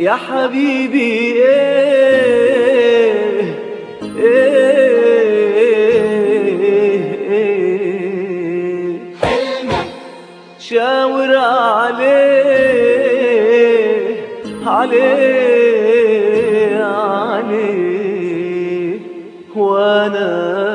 يا حبيبي ايه ايه ايه حلمك شاور عليه عليه عليه وانا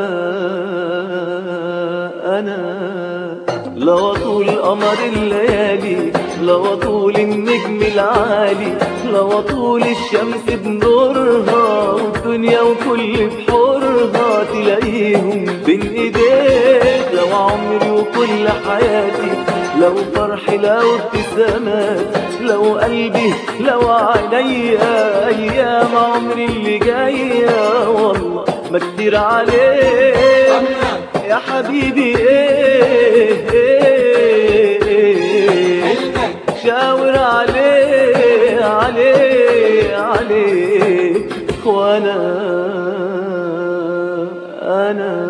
انا لو طول قمر الليالي لو طول النجم العالي لو طول الشمس بنورها والدنيا وكل بحورها تلاقيهم بين ايديك لو عمري وكل حياتي لو فرحي لو ابتسامات لو قلبي لو عينيا ايام عمري اللي جايه والله ما كتير عليك يا حبيبي ايه ايه ايه حلمك شاور عليه عليه عليه وانا انا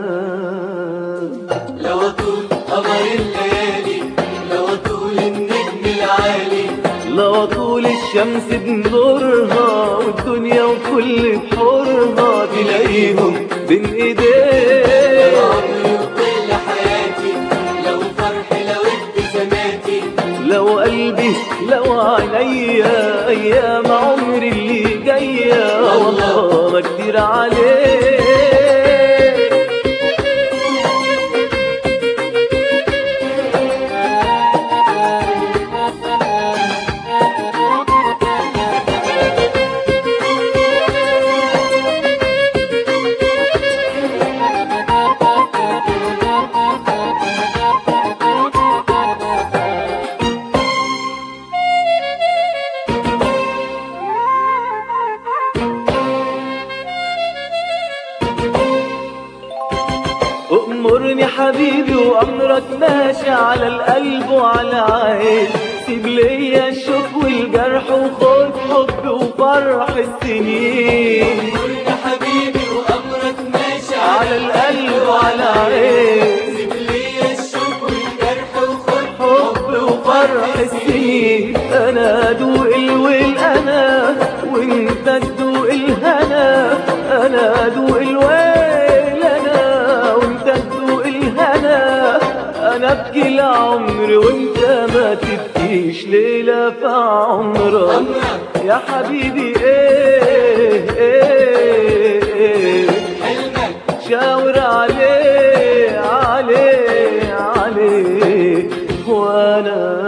لو طول قمر الليالي لو طول النجم العالي لو طول الشمس بنورها والدنيا وكل بحورها تلاقيهم بين ايديك عمري وكل حياتي لو فرحي لو ابتساماتي لو قلبي لو عينيا ايام عمري اللي جايه والله ما كتير عليك أمرني حبيبي وأمرك ماشي على القلب وعلى عين سيب ليا الشوق والجرح وخد حب وفرح السنين يا حبيبي وامرك ماشي على القلب وعلى عين سيب لي الشوق والجرح وخد حب وفرح السنين أنا أدوق الويل أنا وأنت تدوق الهنا أنا أدوق الويل أنا وأنت تدوق الهنا أنا أبكي العمر وأنت ما تبكيش ليلة في عمرك يا حبيبي إيه إيه إيه حلمك شاور عليه عليه عليه وانا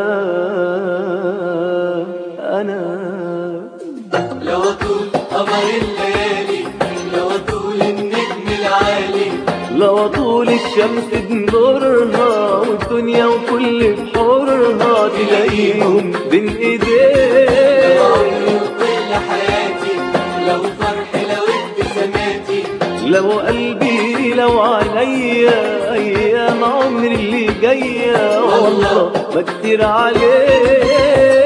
انا لو طول قمر الليالي لو طول النجم العالي لو طول الشمس بنورها والدنيا وكل بحورها تلاقيهم بين ايديك عمري وكل حياتي لو فرحي لو ابتساماتي لو قلبي لو عينيا ايام عمري اللي جايه والله ما كتير عليك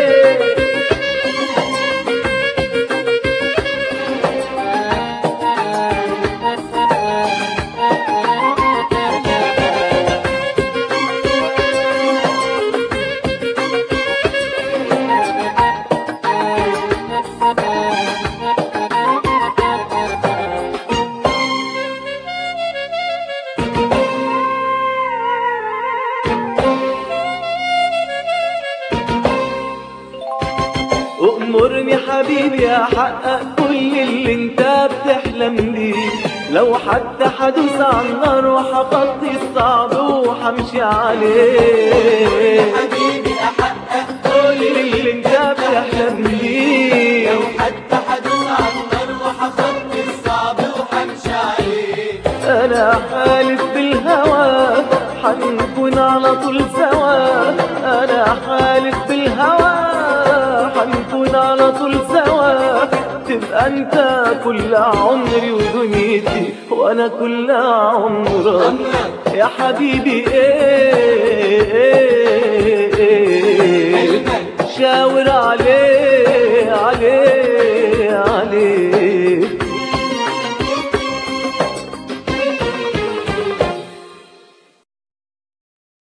أمرني حبيبي أحقق كل اللي انت بتحلم بيه لو حتى حدوس على النار وحخطي الصعب وحمشي عليه حبيبي احقق كل اللي انت بتحلم بيه لو حتى حدوس على النار وحخطي الصعب وحمشي عليه أنا حالف بالهوى حنكون على طول سوا أنا حالف بالهوى حنكون على طول سوا تبقى أنت كل عمري ودنيتي وأنا كل عمرك يا حبيبي إيه, إيه, إيه, إيه حلمك شاور عليه